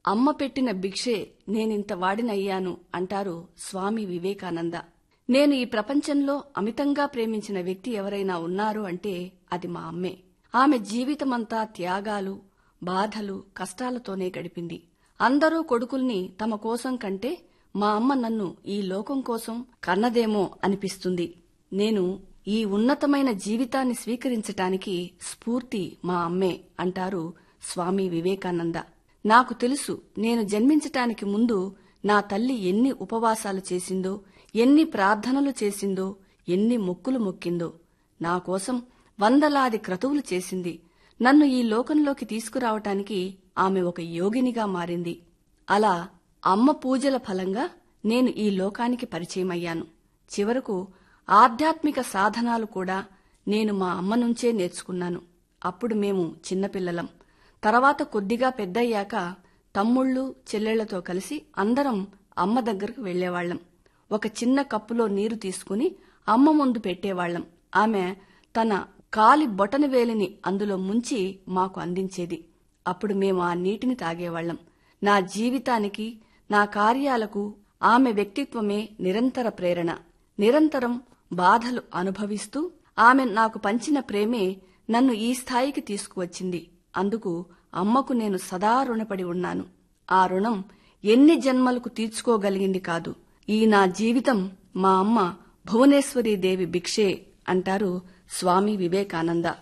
అమ్మ పెట్టిన భిక్షే నేనింత వాడినయ్యాను అంటారు స్వామి వివేకానంద నేను ఈ ప్రపంచంలో అమితంగా ప్రేమించిన వ్యక్తి ఎవరైనా ఉన్నారు అంటే అది మా అమ్మే ఆమె జీవితమంతా త్యాగాలు బాధలు కష్టాలతోనే గడిపింది అందరూ కొడుకుల్ని తమ కోసం కంటే మా అమ్మ నన్ను ఈ లోకం కోసం కన్నదేమో అనిపిస్తుంది నేను ఈ ఉన్నతమైన జీవితాన్ని స్వీకరించటానికి స్ఫూర్తి మా అమ్మే అంటారు స్వామి వివేకానంద నాకు తెలుసు నేను జన్మించటానికి ముందు నా తల్లి ఎన్ని ఉపవాసాలు చేసిందో ఎన్ని ప్రార్థనలు చేసిందో ఎన్ని మొక్కులు మొక్కిందో నా కోసం వందలాది క్రతువులు చేసింది నన్ను ఈ లోకంలోకి తీసుకురావటానికి ఆమె ఒక యోగినిగా మారింది అలా అమ్మ పూజల ఫలంగా నేను ఈ లోకానికి పరిచయమయ్యాను చివరకు ఆధ్యాత్మిక సాధనాలు కూడా నేను మా అమ్మ నుంచే నేర్చుకున్నాను అప్పుడు మేము చిన్నపిల్లలం తర్వాత కొద్దిగా పెద్దయ్యాక తమ్ముళ్ళు చెల్లెళ్లతో కలిసి అందరం అమ్మ దగ్గరకు వెళ్లేవాళ్లం ఒక చిన్న కప్పులో నీరు తీసుకుని అమ్మ ముందు పెట్టేవాళ్లం ఆమె తన కాలి బొటన వేలిని అందులో ముంచి మాకు అందించేది అప్పుడు మేము ఆ నీటిని తాగేవాళ్లం నా జీవితానికి నా కార్యాలకు ఆమె వ్యక్తిత్వమే నిరంతర ప్రేరణ నిరంతరం బాధలు అనుభవిస్తూ ఆమె నాకు పంచిన ప్రేమే నన్ను ఈ స్థాయికి తీసుకువచ్చింది అందుకు అమ్మకు నేను సదా రుణపడి ఉన్నాను ఆ రుణం ఎన్ని జన్మలకు తీర్చుకోగలిగింది కాదు ఈ నా జీవితం మా అమ్మ భువనేశ్వరీ దేవి భిక్షే అంటారు స్వామి వివేకానంద